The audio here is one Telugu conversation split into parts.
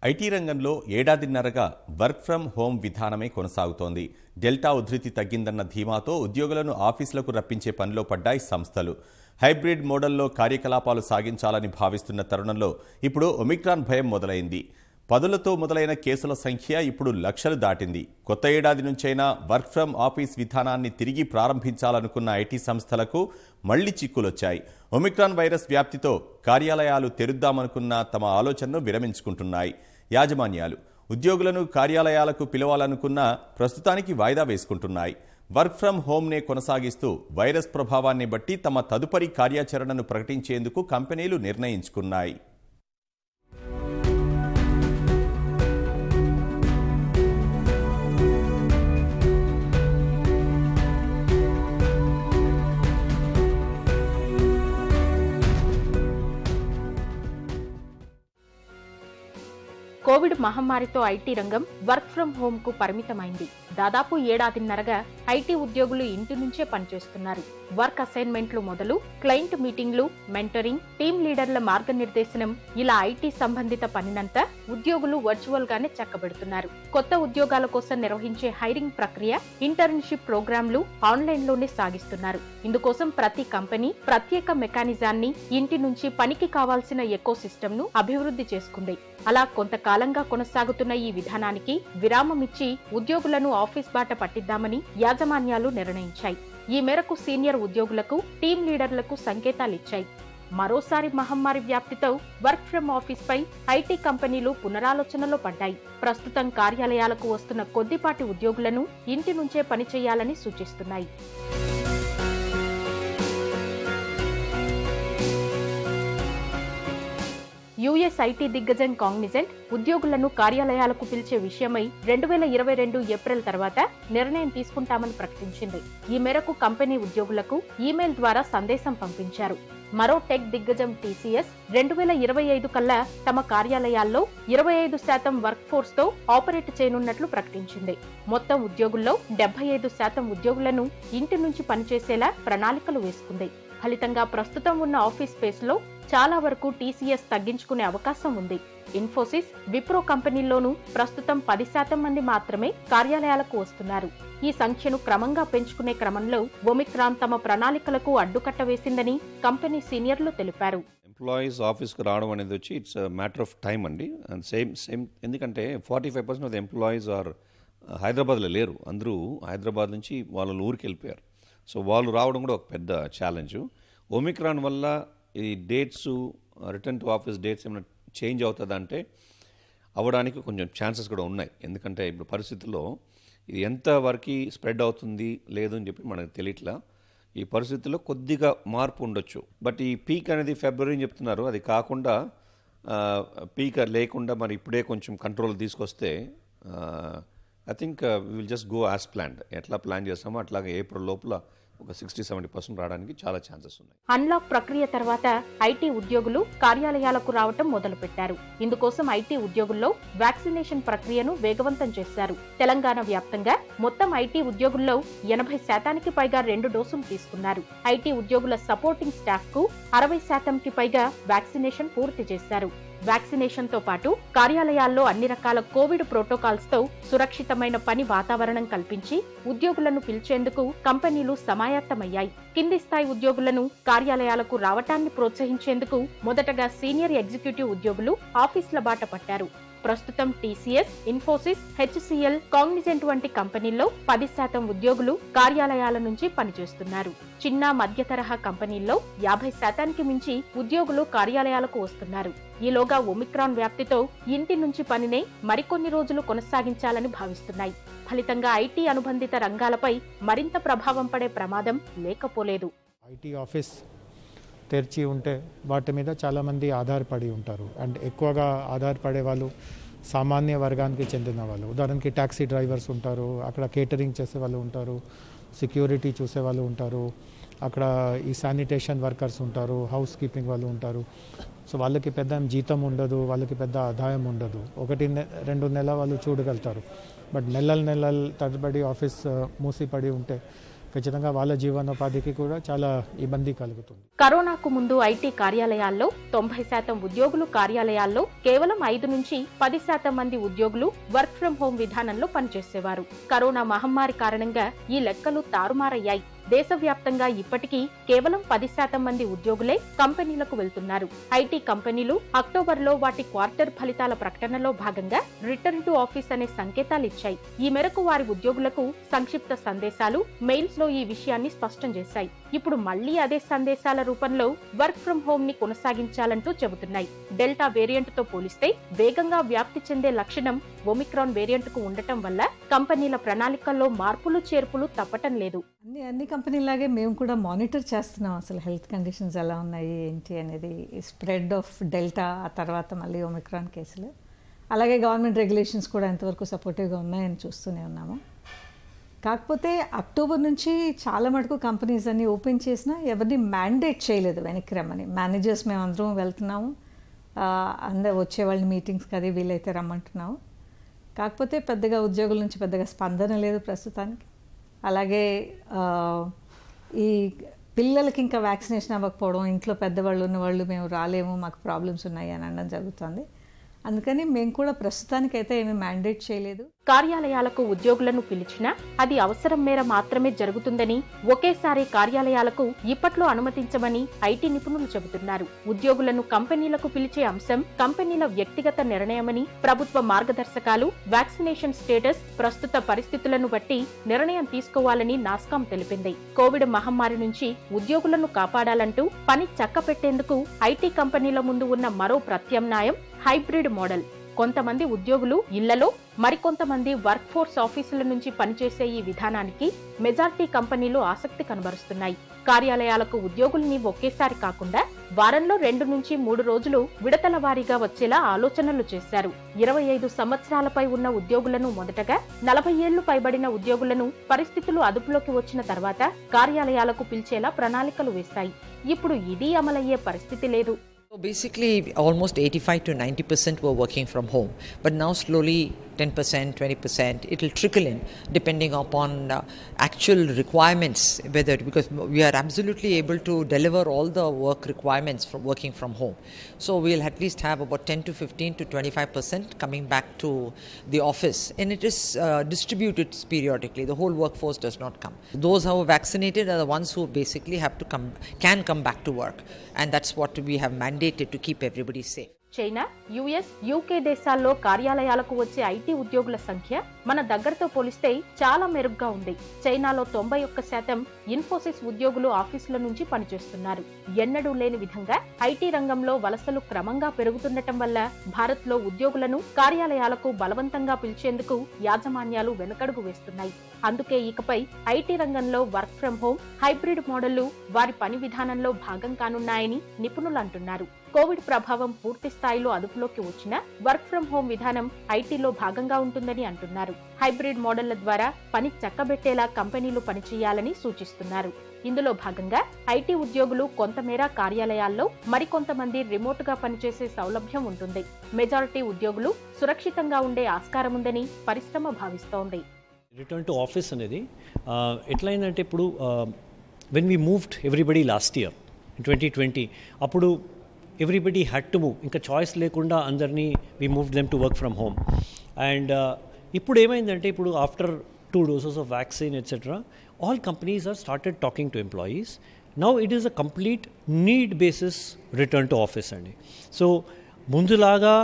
ఐటీ రంగంలో ఏడాదిన్నరగా వర్క్ ఫ్రం హోం విధానమే కొనసాగుతోంది డెల్టా ఉధృతి తగ్గిందన్న ధీమాతో ఉద్యోగులను ఆఫీసులకు రప్పించే పనిలో పడ్డాయి సంస్థలు హైబ్రిడ్ మోడల్లో కార్యకలాపాలు సాగించాలని భావిస్తున్న తరుణంలో ఇప్పుడు ఒమిక్రాన్ భయం మొదలైంది పదులతో మొదలైన కేసుల సంఖ్య ఇప్పుడు లక్షలు దాటింది కొత్త ఏడాది నుంచైనా వర్క్ ఫ్రం ఆఫీస్ విధానాన్ని తిరిగి ప్రారంభించాలనుకున్న ఐటీ సంస్థలకు మళ్లీ చిక్కులొచ్చాయి ఒమిక్రాన్ వైరస్ వ్యాప్తితో కార్యాలయాలు తెరుద్దామనుకున్న తమ ఆలోచనను విరమించుకుంటున్నాయి యాజమాన్యాలు ఉద్యోగులను కార్యాలయాలకు పిలవాలనుకున్నా ప్రస్తుతానికి వాయిదా వేసుకుంటున్నాయి వర్క్ ఫ్రం హోమ్నే కొనసాగిస్తూ వైరస్ ప్రభావాన్ని బట్టి తమ తదుపరి కార్యాచరణను ప్రకటించేందుకు కంపెనీలు నిర్ణయించుకున్నాయి కోవిడ్ మహమ్మారితో ఐటీ రంగం వర్క్ ఫ్రం హోమ్ కు పరిమితమైంది దాదాపు ఏడాదిన్నరగా ఐటీ ఉద్యోగులు ఇంటి నుంచే పనిచేస్తున్నారు వర్క్ అసైన్మెంట్లు మొదలు క్లయింట్ మీటింగ్లు మెంటరింగ్ టీం లీడర్ల మార్గనిర్దేశనం ఇలా ఐటీ సంబంధిత పనినంతా ఉద్యోగులు వర్చువల్ గానే చక్కబెడుతున్నారు కొత్త ఉద్యోగాల కోసం నిర్వహించే హైరింగ్ ప్రక్రియ ఇంటర్న్షిప్ ప్రోగ్రాంలు ఆన్లైన్ లోనే సాగిస్తున్నారు ఇందుకోసం ప్రతి కంపెనీ ప్రత్యేక మెకానిజాన్ని ఇంటి నుంచి పనికి కావాల్సిన ఎకో సిస్టమ్ ను అభివృద్ధి చేసుకుంది అలా కొంతకాలంగా కొనసాగుతున్న ఈ విధానానికి విరామమిచ్చి ఉద్యోగులను ఆఫీస్ బాట పట్టిద్దామని యాజమాన్యాలు నిర్ణయించాయి ఈ మేరకు సీనియర్ ఉద్యోగులకు టీం లీడర్లకు సంకేతాలిచ్చాయి మరోసారి మహమ్మారి వ్యాప్తితో వర్క్ ఫ్రం ఆఫీస్ పై ఐటీ కంపెనీలు పునరాలోచనలో పడ్డాయి ప్రస్తుతం కార్యాలయాలకు వస్తున్న కొద్దిపాటి ఉద్యోగులను ఇంటి నుంచే పనిచేయాలని సూచిస్తున్నాయి యుఎస్ ఐటీ దిగ్గజం కాగ్నిజెంట్ ఉద్యోగులను కార్యాలయాలకు పిలిచే విషయమై రెండు వేల ఇరవై రెండు ఏప్రిల్ తర్వాత నిర్ణయం తీసుకుంటామని ప్రకటించింది ఈ మేరకు కంపెనీ ఉద్యోగులకు ఈమెయిల్ ద్వారా సందేశం పంపించారు మరో టెక్ దిగ్గజం టీసీఎస్ రెండు వేల ఇరవై ఐదు కల్లా తమ కార్యాలయాల్లో ఇరవై ఐదు శాతం వర్క్ ఫోర్స్ తో ఆపరేట్ చేయనున్నట్లు ప్రకటించింది మొత్తం ఉద్యోగుల్లో డెబ్బై ఐదు శాతం ఉద్యోగులను ఇంటి నుంచి పనిచేసేలా ప్రణాళికలు వేసుకుంది ఫలితంగా ప్రస్తుతం ఉన్న ఆఫీస్ స్పేస్ లో చాలా వరకు టీసీఎస్ తగ్గించుకునే అవకాశం ఉంది ఇన్ఫోసిస్ విప్రో కంపెనీల్లోనూ ప్రస్తుతం పది శాతం మంది మాత్రమే కార్యాలయాలకు వస్తున్నారు ఈ సంఖ్యను క్రమంగా పెంచుకునే క్రమంలో ఒమిక్రాన్ తమ ప్రణాళికలకు అడ్డుకట్ట వేసిందని కంపెనీ సీనియర్లు తెలిపారు ఎంప్లాయీస్ ఆఫీస్కి రావడం అనేది వచ్చి ఇట్స్ మ్యాటర్ ఆఫ్ టైం అండి అండ్ సేమ్ సేమ్ ఎందుకంటే forty five percent of the employees are హైదరాబాద్లో లేరు అందరూ హైదరాబాద్ నుంచి వాళ్ళ ఊరికి వెళ్ళిపోయారు సో వాళ్ళు రావడం కూడా ఒక పెద్ద ఛాలెంజ్ ఒమిక్రాన్ వల్ల ఈ dates return to office dates ఏమైనా చేంజ్ అవుతుందంటే అవ్వడానికి కొంచెం ఛాన్సెస్ కూడా ఉన్నాయి ఎందుకంటే ఇప్పుడు పరిస్థితుల్లో ఇది ఎంత వరకు స్ప్రెడ్ అవుతుంది లేదు అని చెప్పి మనకు తెలియట్లా ఈ పరిస్థితుల్లో కొద్దిగా మార్పు ఉండొచ్చు బట్ ఈ పీక్ అనేది ఫిబ్రవరి అని చెప్తున్నారు అది కాకుండా పీక్ లేకుండా మరి ఇప్పుడే కొంచెం కంట్రోల్ తీసుకొస్తే I think will just go as planned ఎట్లా ప్లాన్ చేస్తామో అట్లాగే ఏప్రిల్ లోపల ఒక సిక్స్టీ సెవెంటీ పర్సెంట్ రావడానికి చాలా ఛాన్సెస్ ఉన్నాయి అన్లాక్ ప్రక్రియ తర్వాత ఐటీ ఉద్యోగులు కార్యాలయాలకు రావటం మొదలుపెట్టారు ఇందుకోసం ఐటీ ఉద్యోగుల్లో వ్యాక్సినేషన్ ప్రక్రియను వేగవంతం చేశారు తెలంగాణ వ్యాప్తంగా మొత్తం ఐటీ ఉద్యోగుల్లో ఎనభై శాతానికి పైగా రెండు డోసులు తీసుకున్నారు ఐటీ ఉద్యోగుల సపోర్టింగ్ స్టాఫ్ కు అరవై శాతంకి పైగా వ్యాక్సినేషన్ పూర్తి చేశారు వ్యాక్సినేషన్ తో పాటు కార్యాలయాల్లో అన్ని రకాల కోవిడ్ ప్రోటోకాల్స్ తో సురక్షితమైన పని వాతావరణం కల్పించి ఉద్యోగులను పిలిచేందుకు కంపెనీలు సమాయత్తమయ్యాయి కింది స్థాయి ఉద్యోగులను కార్యాలయాలకు రావటాన్ని ప్రోత్సహించేందుకు మొదటగా సీనియర్ ఎగ్జిక్యూటివ్ ఉద్యోగులు ఆఫీసుల బాట పట్టారు ప్రస్తుతం టీసీఎస్ ఇన్ఫోసిస్ హెచ్సిఎల్ కాగ్నిజెంట్ వంటి కంపెనీల్లో పది శాతం ఉద్యోగులు కార్యాలయాల నుంచి పనిచేస్తున్నారు చిన్న మధ్య తరహా కంపెనీల్లో యాభై శాతానికి మించి ఉద్యోగులు కార్యాలయాలకు వస్తున్నారు ఈలోగా ఒమిక్రాన్ వ్యాప్తితో ఇంటి నుంచి పనినే మరికొన్ని రోజులు కొనసాగించాలని భావిస్తున్నాయి ఫలితంగా ఐటీ అనుబంధిత రంగాలపై మరింత ప్రభావం పడే ప్రమాదం లేకపోలేదు ఐటీ ఆఫీస్ తెరిచి ఉంటే వాటి మీద చాలామంది ఆధారపడి ఉంటారు అండ్ ఎక్కువగా ఆధారపడే వాళ్ళు సామాన్య వర్గానికి చెందిన వాళ్ళు ఉదాహరణకి ట్యాక్సీ డ్రైవర్స్ ఉంటారు అక్కడ కేటరింగ్ చేసే వాళ్ళు ఉంటారు సెక్యూరిటీ చూసే వాళ్ళు ఉంటారు అక్కడ ఈ శానిటేషన్ వర్కర్స్ ఉంటారు హౌస్ కీపింగ్ వాళ్ళు ఉంటారు సో వాళ్ళకి పెద్ద జీతం ఉండదు వాళ్ళకి పెద్ద ఆదాయం ఉండదు ఒకటి నె రెండు నెల వాళ్ళు చూడగలుగుతారు బట్ నెలలు నెలలు తరబడి ఆఫీస్ మూసిపడి ఉంటే ఖచ్చితంగా వాళ్ళ జీవనోపాధికి కూడా చాలా ఇబ్బంది కలుగుతుంది కరోనాకు ముందు ఐటీ కార్యాలయాల్లో తొంభై శాతం ఉద్యోగులు కార్యాలయాల్లో కేవలం ఐదు నుంచి పది శాతం మంది ఉద్యోగులు వర్క్ ఫ్రం హోం విధానంలో పనిచేసేవారు కరోనా మహమ్మారి కారణంగా ఈ లెక్కలు తారుమారయ్యాయి దేశవ్యాప్తంగా ఇప్పటికీ కేవలం పది శాతం మంది ఉద్యోగులే కంపెనీలకు వెళ్తున్నారు ఐటీ కంపెనీలు అక్టోబర్లో వాటి క్వార్టర్ ఫలితాల ప్రకటనలో భాగంగా రిటర్న్ టు ఆఫీస్ అనే సంకేతాలు ఇచ్చాయి ఈ మేరకు వారి ఉద్యోగులకు సంక్షిప్త సందేశాలు మెయిల్స్ లో ఈ విషయాన్ని స్పష్టం చేశాయి ఇప్పుడు మళ్లీ అదే సందేశాల రూపంలో వర్క్ ఫ్రం హోమ్ ని కొనసాగించాలంటూ చెబుతున్నాయి డెల్టా వేరియంట్ తో పోలిస్తే వేగంగా వ్యాప్తి చెందే లక్షణం ఒమిక్రాన్ వేరియంట్ కు ఉండటం వల్ల కంపెనీల ప్రణాళికల్లో మార్పులు చేర్పులు తప్పటం లేదు అన్ని అన్ని కంపెనీలాగే మేము కూడా మానిటర్ చేస్తున్నాం అసలు హెల్త్ కండిషన్స్ ఎలా ఉన్నాయి ఏంటి అనేది స్ప్రెడ్ ఆఫ్ డెల్టా ఆ తర్వాత మళ్ళీ ఒమిక్రాన్ కేసులు అలాగే గవర్నమెంట్ రెగ్యులేషన్స్ కూడా ఎంతవరకు సపోర్టివ్గా ఉన్నాయని చూస్తూనే ఉన్నాము కాకపోతే అక్టోబర్ నుంచి చాలా మటుకు కంపెనీస్ అన్ని ఓపెన్ చేసినా ఎవరిని మ్యాండేట్ చేయలేదు వెనక్కి రమ్మని మేనేజర్స్ మేము అందరం వెళ్తున్నాము ఆ, అందరు వచ్చే వాళ్ళని మీటింగ్స్కి అది వీలైతే రమ్మంటున్నాము కాకపోతే పెద్దగా ఉద్యోగుల నుంచి పెద్దగా స్పందన లేదు ప్రస్తుతానికి అలాగే ఆ, ఈ పిల్లలకి ఇంకా వ్యాక్సినేషన్ అవ్వకపోవడం ఇంట్లో పెద్దవాళ్ళు ఉన్నవాళ్ళు మేము రాలేము మాకు ప్రాబ్లమ్స్ ఉన్నాయి అని అనడం జరుగుతుంది అందుకని మేము కూడా ప్రస్తుతానికైతే ఏమీ మ్యాండేట్ చేయలేదు కార్యాలయాలకు ఉద్యోగులను పిలిచినా అది అవసరం మేర మాత్రమే జరుగుతుందని ఒకేసారి కార్యాలయాలకు ఇప్పట్లో అనుమతించమని ఐటీ నిపుణులు చెబుతున్నారు ఉద్యోగులను కంపెనీలకు పిలిచే అంశం కంపెనీల వ్యక్తిగత నిర్ణయమని ప్రభుత్వ మార్గదర్శకాలు వ్యాక్సినేషన్ స్టేటస్ ప్రస్తుత పరిస్థితులను బట్టి నిర్ణయం తీసుకోవాలని నాస్కాం తెలిపింది కోవిడ్ మహమ్మారి నుంచి ఉద్యోగులను కాపాడాలంటూ పని చక్కపెట్టేందుకు ఐటీ కంపెనీల ముందు ఉన్న మరో ప్రత్యామ్నాయం హైబ్రిడ్ మోడల్ కొంతమంది ఉద్యోగులు ఇళ్లలో మరికొంతమంది వర్క్ ఫోర్స్ ఆఫీసుల నుంచి పనిచేసే ఈ విధానానికి మెజార్టీ కంపెనీలు ఆసక్తి కనబరుస్తున్నాయి కార్యాలయాలకు ఉద్యోగుల్ని ఒకేసారి కాకుండా వారంలో రెండు నుంచి మూడు రోజులు విడతల వారీగా వచ్చేలా ఆలోచనలు చేశారు ఇరవై ఐదు సంవత్సరాలపై ఉన్న ఉద్యోగులను మొదటగా నలభై ఏళ్లు పైబడిన ఉద్యోగులను పరిస్థితులు అదుపులోకి వచ్చిన తర్వాత కార్యాలయాలకు పిలిచేలా ప్రణాళికలు వేశాయి ఇప్పుడు ఇది అమలయ్యే పరిస్థితి లేదు So basically, almost 85 to 90 percent were working from home, but now slowly 10 percent, 20 percent, it will trickle in depending upon uh, actual requirements. Whether because we are absolutely able to deliver all the work requirements from working from home, so we'll at least have about 10 to 15 to 25 percent coming back to the office, and it is uh, distributed periodically. The whole workforce does not come. Those who are vaccinated are the ones who basically have to come, can come back to work, and that's what we have mandated to keep everybody safe. China US UK దేశాల్లో కార్యాలయాలకు వచ్చే ఐటీ ఉద్యోగుల సంఖ్య మన దగ్గరతో పోలిస్తే చాలా మెరుగ్గా ఉంది చైనాలో తొంభై ఒక్క శాతం ఇన్ఫోసిస్ ఉద్యోగులు ఆఫీసుల నుంచి పనిచేస్తున్నారు ఎన్నడూ లేని విధంగా ఐటీ రంగంలో వలసలు క్రమంగా పెరుగుతుండటం వల్ల భారత్ లో ఉద్యోగులను కార్యాలయాలకు బలవంతంగా పిలిచేందుకు యాజమాన్యాలు వెనుకడుగు వేస్తున్నాయి అందుకే ఇకపై ఐటీ రంగంలో వర్క్ ఫ్రం హోం హైబ్రిడ్ మోడళ్లు వారి పని విధానంలో భాగం కానున్నాయని నిపుణులు అంటున్నారు కోవిడ్ ప్రభావం పూర్తి స్థాయిలో అదుపులోకి వచ్చినా వర్క్ ఫ్రం హోం విధానం ఐటీలో భాగంగా ఉంటుందని అంటున్నారు హైబ్రిడ్ మోడళ్ల ద్వారా పని చక్కబెట్టేలా కంపెనీలు పనిచేయాలని సూచిస్తున్నారు ఇందులో భాగంగా ఐటీ ఉద్యోగులు కొంతమేర కార్యాలయాల్లో మరికొంతమంది రిమోట్ గా పనిచేసే సౌలభ్యం ఉంటుంది మెజారిటీ ఉద్యోగులు సురక్షితంగా ఉండే ఆస్కారముందని పరిశ్రమ భావిస్తోంది రిటర్న్ టు ఆఫీస్ అనేది ఆ, ఎట్లయిందంటే ఇప్పుడు when we moved everybody last year twenty twenty అప్పుడు ఎవ్రీబడి హ్యాడ్ టు మూవ్ ఇంకా చాయిస్ లేకుండా అందరినీ we move them to work from home and ఇప్పుడు ఏమైందంటే ఇప్పుడు after two doses of vaccine etcetera all companies are started talking to employees now it is a complete need basis return to office అండి సో ముందులాగా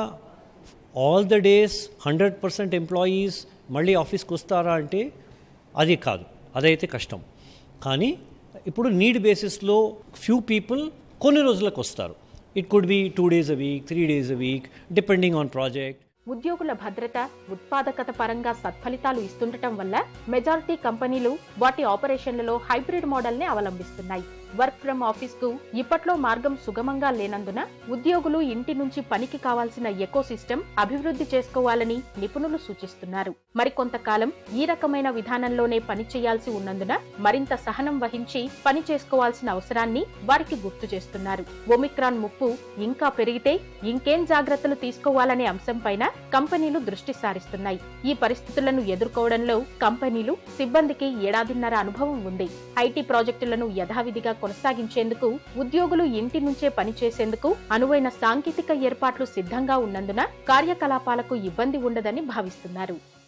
all the days hundred percent employees మళ్ళీ ఆఫీస్కి వస్తారా అంటే అది కాదు అదైతే కష్టం కానీ ఇప్పుడు నీడ్ బేసిస్లో ఫ్యూ పీపుల్ కొన్ని రోజులకు వస్తారు it could be two days a week three days a week depending on project ఉద్యోగుల భద్రత ఉత్పాదకత పరంగా సత్ఫలితాలు ఇస్తుండటం వల్ల మెజారిటీ కంపెనీలు వాటి ఆపరేషన్లలో హైబ్రిడ్ మోడల్ ని అవలంబిస్తున్నాయి వర్క్ ఫ్రం ఆఫీస్ కు ఇప్పట్లో మార్గం సుగమంగా లేనందున ఉద్యోగులు ఇంటి నుంచి పనికి కావాల్సిన ఎకో సిస్టమ్ అభివృద్ధి చేసుకోవాలని నిపుణులు సూచిస్తున్నారు మరికొంతకాలం ఈ రకమైన విధానంలోనే పని చేయాల్సి ఉన్నందున మరింత సహనం వహించి పని చేసుకోవాల్సిన అవసరాన్ని వారికి గుర్తు చేస్తున్నారు ఒమిక్రాన్ ముప్పు ఇంకా పెరిగితే ఇంకేం జాగ్రత్తలు తీసుకోవాలనే అంశంపైన కంపెనీలు దృష్టి సారిస్తున్నాయి ఈ పరిస్థితులను ఎదుర్కోవడంలో కంపెనీలు సిబ్బందికి ఏడాదిన్నర అనుభవం ఉంది ఐటీ ప్రాజెక్టులను యథావిధిగా కొనసాగించేందుకు ఉద్యోగులు ఇంటి నుంచే పనిచేసేందుకు అనువైన సాంకేతిక ఏర్పాట్లు సిద్ధంగా ఉన్నందున కార్యకలాపాలకు ఇబ్బంది ఉండదని భావిస్తున్నారు